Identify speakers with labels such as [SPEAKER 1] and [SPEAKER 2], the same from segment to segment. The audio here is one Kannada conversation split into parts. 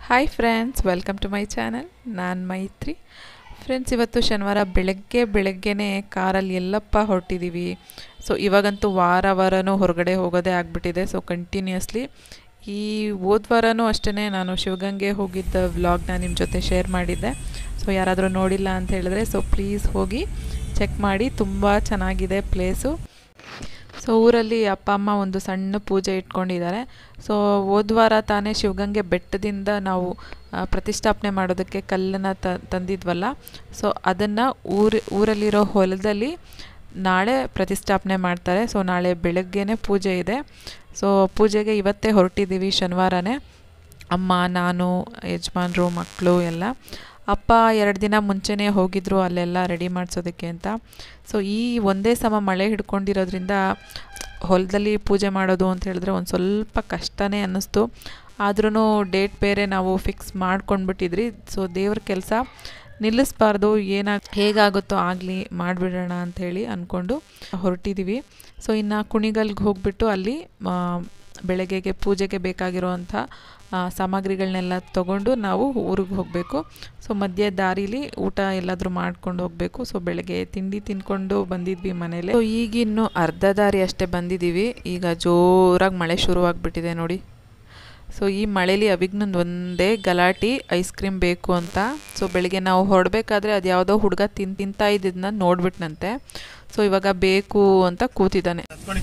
[SPEAKER 1] hi friends welcome to my channel ನಾನು ಮೈತ್ರಿ ಫ್ರೆಂಡ್ಸ್ ಇವತ್ತು ಶನಿವಾರ ಬೆಳಗ್ಗೆ ಬೆಳಗ್ಗೆನೇ ಕಾರಲ್ಲಿ ಎಲ್ಲಪ್ಪ ಹೊರಟಿದ್ದೀವಿ ಸೊ ಇವಾಗಂತೂ ವಾರ ವಾರನೂ ಹೊರಗಡೆ ಹೋಗೋದೇ ಆಗಿಬಿಟ್ಟಿದೆ ಸೊ ಕಂಟಿನ್ಯೂಸ್ಲಿ ಈ ಹೋದ ವಾರನೂ ಅಷ್ಟೇ ನಾನು ಶಿವಗಂಗೆ ಹೋಗಿದ್ದ ವ್ಲಾಗ್ನ ನಿಮ್ಮ ಜೊತೆ ಶೇರ್ ಮಾಡಿದ್ದೆ ಸೊ ಯಾರಾದರೂ ನೋಡಿಲ್ಲ ಅಂತ ಹೇಳಿದ್ರೆ ಸೊ ಪ್ಲೀಸ್ ಹೋಗಿ ಚೆಕ್ ಮಾಡಿ ತುಂಬ ಚೆನ್ನಾಗಿದೆ ಪ್ಲೇಸು ಸೊ ಊರಲ್ಲಿ ಅಪ್ಪ ಅಮ್ಮ ಒಂದು ಸಣ್ಣ ಪೂಜೆ ಇಟ್ಕೊಂಡಿದ್ದಾರೆ ಸೊ ಹೋದ ವಾರ ತಾನೇ ಶಿವಗಂಗೆ ಬೆಟ್ಟದಿಂದ ನಾವು ಆ, ಪ್ರತಿಷ್ಠಾಪನೆ ಮಾಡೋದಕ್ಕೆ ಕಲ್ಲನ್ನು ತ ತಂದಿದ್ವಲ್ಲ ಸೊ ಅದನ್ನು ಊರು ಊರಲ್ಲಿರೋ ಹೊಲದಲ್ಲಿ ನಾಳೆ ಪ್ರತಿಷ್ಠಾಪನೆ ಮಾಡ್ತಾರೆ ಸೊ ನಾಳೆ ಬೆಳಗ್ಗೆನೇ ಪೂಜೆ ಇದೆ ಸೊ ಪೂಜೆಗೆ ಇವತ್ತೇ ಹೊರಟಿದ್ದೀವಿ ಶನಿವಾರನೇ ಅಮ್ಮ ನಾನು ಯಜಮಾನ್ರು ಮಕ್ಕಳು ಎಲ್ಲ ಅಪ್ಪ ಎರಡು ದಿನ ಮುಂಚೆನೇ ಹೋಗಿದ್ರು ಅಲ್ಲೆಲ್ಲ ರೆಡಿ ಮಾಡಿಸೋದಕ್ಕೆ ಅಂತ ಸೊ ಈ ಒಂದೇ ಸಮ ಮಳೆ ಹಿಡ್ಕೊಂಡಿರೋದ್ರಿಂದ ಹೊಲದಲ್ಲಿ ಪೂಜೆ ಮಾಡೋದು ಅಂತ ಹೇಳಿದ್ರೆ ಒಂದು ಸ್ವಲ್ಪ ಕಷ್ಟನೇ ಅನ್ನಿಸ್ತು ಆದ್ರೂ ಡೇಟ್ ಬೇರೆ ನಾವು ಫಿಕ್ಸ್ ಮಾಡ್ಕೊಂಡ್ಬಿಟ್ಟಿದ್ರಿ ಸೊ ದೇವ್ರ ಕೆಲಸ ನಿಲ್ಲಿಸ್ಬಾರ್ದು ಏನಾಗ ಹೇಗಾಗುತ್ತೋ ಆಗಲಿ ಮಾಡಿಬಿಡೋಣ ಅಂಥೇಳಿ ಅಂದ್ಕೊಂಡು ಹೊರಟಿದ್ದೀವಿ ಸೊ ಇನ್ನು ಕುಣಿಗಲ್ಗೆ ಹೋಗ್ಬಿಟ್ಟು ಅಲ್ಲಿ ಆ, ಬೆಳಗ್ಗೆಗೆ ಪೂಜೆಗೆ ಬೇಕಾಗಿರೋವಂಥ ಆ, ಸಾಮಗ್ರಿಗಳನ್ನೆಲ್ಲ ತೊಗೊಂಡು ನಾವು ಊರಿಗೆ ಹೋಗಬೇಕು ಸೊ ಮಧ್ಯ ದಾರಿಲಿ ಊಟ ಎಲ್ಲಾದರೂ ಮಾಡ್ಕೊಂಡು ಹೋಗಬೇಕು ಸೊ ಬೆಳಗ್ಗೆ ತಿಂಡಿ ತಿನ್ಕೊಂಡು ಬಂದಿದ್ವಿ ಮನೇಲಿ ಸೊ ಈಗಿನ್ನು ಅರ್ಧ ದಾರಿ ಅಷ್ಟೇ ಬಂದಿದ್ದೀವಿ ಈಗ ಜೋರಾಗಿ ಮಳೆ ಶುರುವಾಗ್ಬಿಟ್ಟಿದೆ ನೋಡಿ ಸೊ ಈ ಮಳೇಲಿ ಅವಿಗ್ನಂದು ಒಂದೇ ಗಲಾಟಿ ಐಸ್ ಕ್ರೀಮ್ ಬೇಕು ಅಂತ ಸೊ ಬೆಳಿಗ್ಗೆ ನಾವು ಹೊರಡ್ಬೇಕಾದ್ರೆ ಅದು ಯಾವುದೋ ಹುಡುಗ ತಿನ್ ತಿಂತಾ ಇದ್ದಿದ್ದನ್ನ ನೋಡ್ಬಿಟ್ನಂತೆ ಸೊ ಇವಾಗ ಬೇಕು ಅಂತ ಕೂತಿದ್ದಾನೆ
[SPEAKER 2] ಹತ್ಕೊಳ್ಳಿ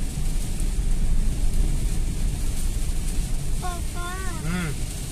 [SPEAKER 2] ಹ್ಮ್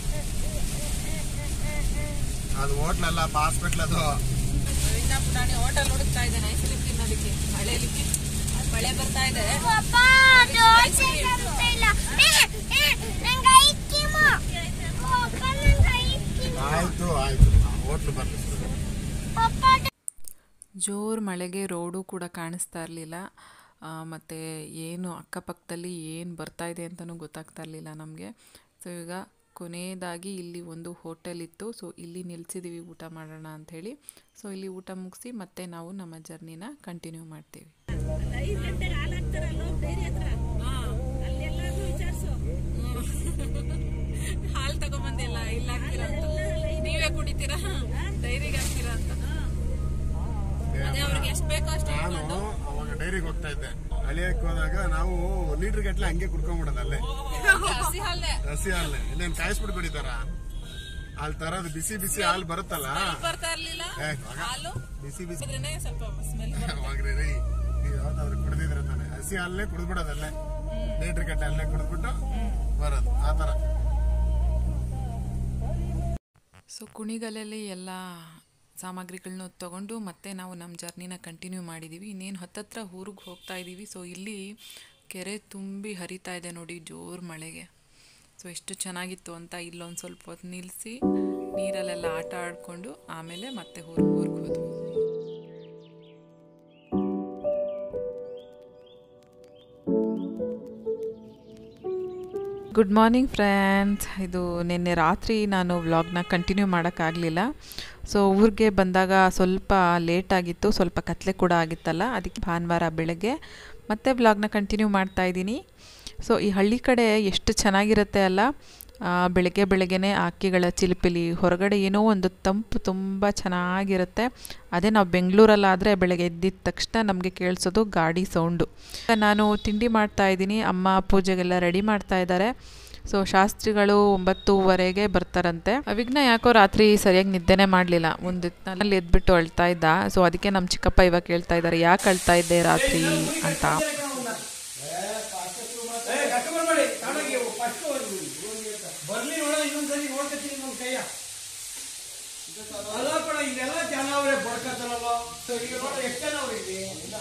[SPEAKER 2] ಅದು ಹೋಟ್ಲ್ ಅಲ್ಲ ಹಾಸ್ಪಿಟ್ಲ್ ಅದು
[SPEAKER 1] ಹೋಟೆಲ್ ಹುಡುಕ್ತಾ ಇದ್ದಾನೆ ಐಸ್ ಕ್ರೀಮ್ ತಿನ್ನೋದಕ್ಕೆ ಮಳೆಯಲ್ಲಿ ಮಳೆ ಬರ್ತಾ ಇದೆ
[SPEAKER 3] ಪಾಪ ದೋಸೆ ಬರ್ತಿಲ್ಲ ನಂಗೆ ಐಸ್ ಕ್ರೀಮು ಪಾಪ ನಂಗೆ ಐಸ್ ಕ್ರೀಮು
[SPEAKER 2] ಆಯ್ತು ಆಯ್ತು ಹೋಟ್ಲ್ ಬರ್ಲಿ
[SPEAKER 3] ಪಾಪ
[SPEAKER 1] ಜೋರು ಮಳೆಗೆ ರೋಡು ಕೂಡ ಕಾಣಿಸ್ತಾ ಇರಲಿಲ್ಲ ಮತ್ತು ಏನು ಅಕ್ಕಪಕ್ಕದಲ್ಲಿ ಏನು ಬರ್ತಾ ಇದೆ ಅಂತಲೂ ಗೊತ್ತಾಗ್ತಾ ಇರಲಿಲ್ಲ ನಮಗೆ ಸೊ ಈಗ ಕೊನೆಯದಾಗಿ ಇಲ್ಲಿ ಒಂದು ಹೋಟೆಲ್ ಇತ್ತು ಸೊ ಇಲ್ಲಿ ನಿಲ್ಸಿದ್ದೀವಿ ಊಟ ಮಾಡೋಣ ಅಂಥೇಳಿ ಸೊ ಇಲ್ಲಿ ಊಟ ಮುಗಿಸಿ ಮತ್ತೆ ನಾವು ನಮ್ಮ ಜರ್ನಿನ ಕಂಟಿನ್ಯೂ ಮಾಡ್ತೀವಿ ಹಾಲು ತಗೊಂಬಂದಿಲ್ಲ ಇಲ್ಲ ಹಾಕ್ತೀರಾ ನೀವೇ ಕುಡಿತೀರಾ ಡೈರಿಗೆ ಹಾಕ್ತೀರಾ ಅಂತ ಅದೇ ಅವ್ರಿಗೆ ಎಷ್ಟು ಬೇಕೋ ಅಷ್ಟು
[SPEAKER 2] ನಾನು ಅವಾಗ ಡೈರಿಗೆ ಹೋಗ್ತಾ ಇದ್ದೆ ಅಳಿಯಕ್ಕೆ ಹೋದಾಗ ನಾವು ಲೀಟರ್ ಗಟ್ಲೆ ಹಂಗೆ ಕುಡ್ಕೊಂಡ್ಬಿಡೋದು ಅಲ್ಲೇ
[SPEAKER 1] ಹಸಿ ಹಾಲೇ
[SPEAKER 2] ಹಸಿ ಹಾಲ್ನೆ ಇನ್ನೇನ್ ಕಾಯಿಸ್ಬಿಟ್ಟು ಕುಡಿತಾರ ಅಲ್ಲಿ ತರದ್ ಬಿಸಿ ಬಿಸಿ ಹಾಲು ಬರುತ್ತಲ್ಲ
[SPEAKER 1] ಬರ್ತಾ ಇರ್ಲಿಲ್ಲ
[SPEAKER 2] ಏ, ಮಗ,
[SPEAKER 1] ಹಾಲು
[SPEAKER 2] ಬಿಸಿ ಬಿಸಿ
[SPEAKER 1] ಇದ್ರೇನೆ ಸ್ವಲ್ಪ ಸ್ಮೆಲ್
[SPEAKER 2] ಅವಾಗ್ರಿ ರೀ ನೀವು ಯಾವ್ದಾದ್ರು ಕುಡಿದಿದ್ರೆ ತಾನೆ ಹಸಿ ಹಾಲನ್ನೇ ಕುಡಿದ್ಬಿಡೋದಲ್ಲೇ ಲೀಟರ್ ಗಟ್ಟಲೆ ಅಲ್ಲೇ ಕುಡಿದ್ಬಿಟ್ಟು ಬರೋದು ಆ ತರ
[SPEAKER 1] ಸೊ ಕುಣಿಗಲಲ್ಲಿ ಎಲ್ಲ ಸಾಮಗ್ರಿಗಳನ್ನ ತಗೊಂಡು ಮತ್ತೆ ನಾವು ನಮ್ಮ ಜರ್ನಿನ ಕಂಟಿನ್ಯೂ ಮಾಡಿದ್ದೀವಿ ಇನ್ನೇನು ಹತ್ತತ್ರ ಊರಿಗೆ ಹೋಗ್ತಾ ಇದ್ದೀವಿ ಸೊ ಇಲ್ಲಿ ಕೆರೆ ತುಂಬಿ ಹರಿತಾ ಇದೆ ನೋಡಿ ಜೋರು ಮಳೆಗೆ ಸೊ ಎಷ್ಟು ಚೆನ್ನಾಗಿತ್ತು ಅಂತ ಇಲ್ಲೊಂದು ಸ್ವಲ್ಪ ಹೊತ್ತು ನಿಲ್ಲಿಸಿ ನೀರಲ್ಲೆಲ್ಲ ಆಟ ಆಡಿಕೊಂಡು ಆಮೇಲೆ ಮತ್ತೆ ಊರಿಗೆ ಊರಿಗೆ ಹೋದ್ವಿ ಗುಡ್ ಮಾರ್ನಿಂಗ್ ಫ್ರೆಂಡ್ಸ್ ಇದು ನಿನ್ನೆ ರಾತ್ರಿ ನಾನು ವ್ಲಾಗ್ನ ಕಂಟಿನ್ಯೂ ಮಾಡೋಕ್ಕಾಗಲಿಲ್ಲ ಸೊ ಊರಿಗೆ ಬಂದಾಗ ಸ್ವಲ್ಪ ಲೇಟ್ ಆಗಿತ್ತು ಸ್ವಲ್ಪ ಕತ್ಲೆ ಕೂಡ ಆಗಿತ್ತಲ್ಲ ಅದಕ್ಕೆ ಭಾನುವಾರ ಬೆಳಗ್ಗೆ ಮತ್ತೆ ವ್ಲಾಗ್ನ ಕಂಟಿನ್ಯೂ ಮಾಡ್ತಾ ಇದ್ದೀನಿ ಸೊ ಈ ಹಳ್ಳಿ ಕಡೆ ಎಷ್ಟು ಚೆನ್ನಾಗಿರುತ್ತೆ ಅಲ್ಲ ಆ, ಬೆಳಗ್ಗೆ ಬೆಳಗ್ಗೆನೇ ಅಕ್ಕಿಗಳ ಚಿಲಿಪಿಲಿ ಹೊರಗಡೆ ಏನೋ ಒಂದು ತಂಪು ತುಂಬ ಚೆನ್ನಾಗಿರುತ್ತೆ ಅದೇ ನಾವು ಬೆಂಗಳೂರಲ್ಲಾದರೆ ಬೆಳಗ್ಗೆ ಎದ್ದಿದ ತಕ್ಷಣ ನಮಗೆ ಕೇಳಿಸೋದು ಗಾಡಿ ಸೌಂಡು ನಾನು ತಿಂಡಿ ಮಾಡ್ತಾ ಇದ್ದೀನಿ ಅಮ್ಮ ಪೂಜೆಗೆಲ್ಲ ರೆಡಿ ಮಾಡ್ತಾ ಇದ್ದಾರೆ ಸೊ ಶಾಸ್ತ್ರಿಗಳು ಒಂಬತ್ತೂವರೆಗೆ ಬರ್ತಾರಂತೆ ಅವಿಗ್ನ ಯಾಕೋ ರಾತ್ರಿ ಸರಿಯಾಗಿ ನಿದ್ದೆನೇ ಮಾಡಲಿಲ್ಲ ಒಂದು ನಲ್ಲಿ ಎದ್ಬಿಟ್ಟು ಅಳ್ತಾ ಇದ್ದ ಸೊ ಅದಕ್ಕೆ ನಮ್ಮ ಚಿಕ್ಕಪ್ಪ ಇವಾಗ ಕೇಳ್ತಾ ಇದ್ದಾರೆ ಯಾಕೆ ಅಳ್ತಾ ಇದ್ದೆ ರಾತ್ರಿ ಅಂತ
[SPEAKER 4] ಬರ್ಲಿ ನೋಡ ಇನ್ನೊಂದ್ಸರಿ ನೋಡ್ಕತ್ತೀನಿ ನಮ್ಮ ಕೈಯ ಅಲ್ಲ ಕಣ ಇದೆಲ್ಲ ಜನ ಅವ್ರೆ ಬಡ್ಕತ್ತಲ್ಲ ಸೊ ಈಗ ನೋಡ ಎಷ್ಟು ಜನ ಅವ್ರಿಗೆ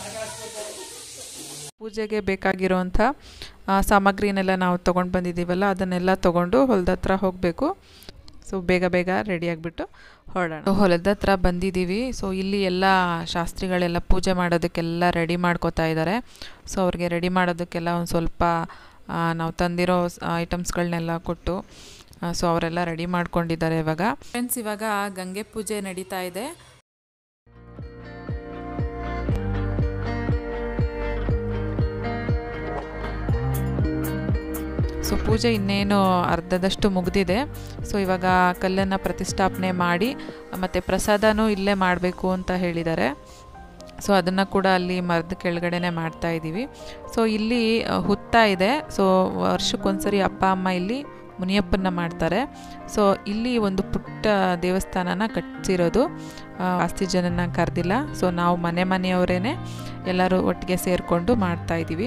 [SPEAKER 1] ಪೂಜೆಗೆ ಬೇಕಾಗಿರೋವಂಥ ಆ, ಸಾಮಗ್ರಿನೆಲ್ಲ ನಾವು ತೊಗೊಂಡು ಬಂದಿದ್ದೀವಲ್ಲ ಅದನ್ನೆಲ್ಲ ತೊಗೊಂಡು ಹೊಲದ ಹತ್ರ ಹೋಗಬೇಕು ಸೊ ಬೇಗ ಬೇಗ ರೆಡಿ ಆಗಿಬಿಟ್ಟು ಹೊರಡೋಣ ಹೊಲದ ಹತ್ರ ಬಂದಿದ್ದೀವಿ ಸೊ ಇಲ್ಲಿ ಎಲ್ಲ ಶಾಸ್ತ್ರಿಗಳೆಲ್ಲ ಪೂಜೆ ಮಾಡೋದಕ್ಕೆಲ್ಲ ರೆಡಿ ಮಾಡ್ಕೋತಾ ಇದ್ದಾರೆ ಸೊ ಅವ್ರಿಗೆ ರೆಡಿ ಮಾಡೋದಕ್ಕೆಲ್ಲ ಒಂದು ಸ್ವಲ್ಪ ಆ, ನಾವು ತಂದಿರೋ ಐಟಮ್ಸ್ಗಳನ್ನೆಲ್ಲ ಕೊಟ್ಟು ಸೊ ಅವರೆಲ್ಲ ರೆಡಿ ಮಾಡ್ಕೊಂಡಿದ್ದಾರೆ ಇವಾಗ ಫ್ರೆಂಡ್ಸ್ ಇವಾಗ ಗಂಗೆ ಪೂಜೆ ನಡೀತಾ ಇದೆ ಸೊ ಪೂಜೆ ಪೂಜೆ ಇನ್ನೇನು ಅರ್ಧದಷ್ಟು ಮುಗಿದಿದೆ ಸೊ ಇವಾಗ ಕಲ್ಲನ್ನು ಪ್ರತಿಷ್ಠಾಪನೆ ಮಾಡಿ ಮತ್ತು ಪ್ರಸಾದನೂ ಇಲ್ಲೇ ಮಾಡಬೇಕು ಅಂತ ಹೇಳಿದ್ದಾರೆ ಸೊ ಅದನ್ನು ಕೂಡ ಅಲ್ಲಿ ಮರದ ಕೆಳಗಡೆನೆ ಮಾಡ್ತಾ ಇದ್ದೀವಿ ಸೊ ಇಲ್ಲಿ ಆ, ಹುತ್ತ ಇದೆ ಸೊ ವರ್ಷಕ್ಕೊಂದ್ಸರಿ ಅಪ್ಪ ಅಮ್ಮ ಇಲ್ಲಿ ಮುನಿಯಪ್ಪನ ಮಾಡ್ತಾರೆ ಸೊ ಇಲ್ಲಿ ಒಂದು ಪುಟ್ಟ ದೇವಸ್ಥಾನನ ಕಟ್ಟಿಸಿರೋದು ಜಾಸ್ತಿ ಜನನ ಕರೆದಿಲ್ಲ ಸೊ ನಾವು ಮನೆ ಮನೆಯವರೇ ಎಲ್ಲರೂ ಒಟ್ಟಿಗೆ ಸೇರಿಕೊಂಡು ಮಾಡ್ತಾ ಇದ್ದೀವಿ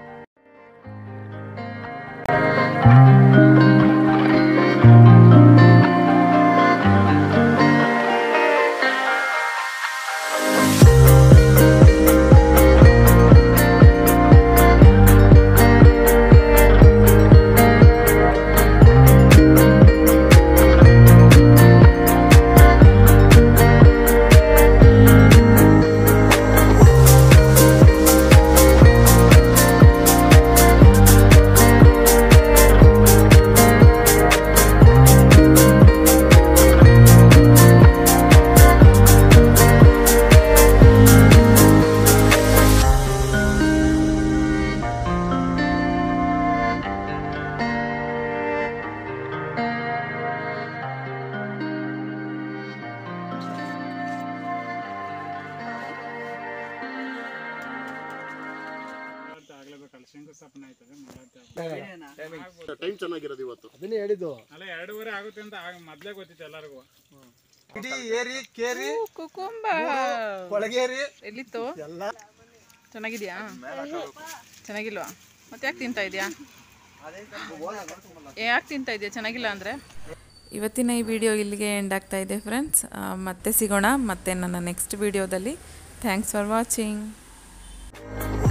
[SPEAKER 2] ಟೈಮ್ ಚೆನ್ನಾಗಿರೋದು ಇವತ್ತು
[SPEAKER 5] ಅದನ್ನೇ ಹೇಳಿದ್ದು
[SPEAKER 4] ಅಲ್ಲ ಎರಡೂವರೆ ಆಗುತ್ತೆ ಅಂತ ಆಗ ಮೊದ್ಲೇ ಗೊತ್ತಿತ್ತು ಎಲ್ಲರಿಗೂ
[SPEAKER 5] ಇಡೀ ಏರಿ ಕೇರಿ
[SPEAKER 1] ಕುಕುಂಬ
[SPEAKER 5] ಕೊಳಗೇರಿ
[SPEAKER 1] ಎಲ್ಲಿತ್ತು
[SPEAKER 5] ಎಲ್ಲ
[SPEAKER 1] ಚೆನ್ನಾಗಿದ್ಯಾ ಚೆನ್ನಾಗಿಲ್ವಾ ಮತ್ತೆ ಯಾಕೆ ತಿಂತಾ ಇದೆಯಾ ಯಾಕೆ ತಿಂತಾ ಇದೆಯಾ ಚೆನ್ನಾಗಿಲ್ಲ ಅಂದರೆ ಇವತ್ತಿನ ಈ ವಿಡಿಯೋ ಇಲ್ಲಿಗೆ ಎಂಡ್ ಆಗ್ತಾ ಇದೆ ಫ್ರೆಂಡ್ಸ್ ಮತ್ತೆ ಸಿಗೋಣ ಮತ್ತೆ ನನ್ನ ನೆಕ್ಸ್ಟ್ ವಿಡಿಯೋದಲ್ಲಿ ಥ್ಯಾಂಕ್ಸ್ ಫಾರ್ ವಾಚಿಂಗ್